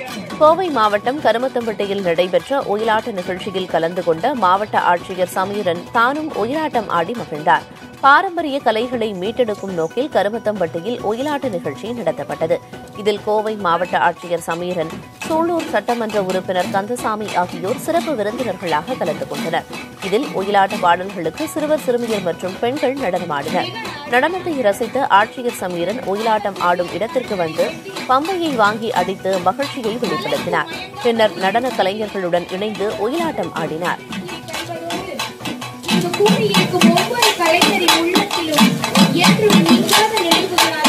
கோவை மாவட்டம் கருமத்தம்பட்டியில் நடைபெற்ற ஒயிலாட்ட நிகழ்ச்சியில் கலந்து கொண்ட மாவட்ட ஆட்சியர் சமீரன் தானும் ஒயிலாட்டம் ஆடி மகிழ்ந்தார் பாரம்பரிய கலைகளை மீட்டெடுக்கும் நோக்கில் கருமத்தம்பட்டியில் ஒயிலாட்ட நிகழ்ச்சி நடத்தப்பட்டது இதில் கோவை மாவட்ட ஆட்சியர் சமீரன் சூலூர் சட்டமன்ற உறுப்பினர் கந்தசாமி ஆகியோர் சிறப்பு விருந்தினர்களாக கலந்து கொண்டனர் இதில் ஒயிலாட்ட பாடல்களுக்கு சிறுவர் சிறுமியர் மற்றும் பெண்கள் நடனமாடினர் நடனத்தை ரசித்த ஆட்சியர் சமீரன் ஒயிலாட்டம் ஆடும் இடத்திற்கு வந்து பம்பையை வாங்கி அடித்து மகிழ்ச்சியை வெளிப்படுத்தினார் பின்னர் நடன கலைஞர்களுடன் இணைந்து ஒயிலாட்டம் ஆடினார் இங்கு கூடியிருக்கும் ஒவ்வொரு கலைஞரின் உள்ளத்திலும் என்றும் நீங்காத நினைவுகளாய்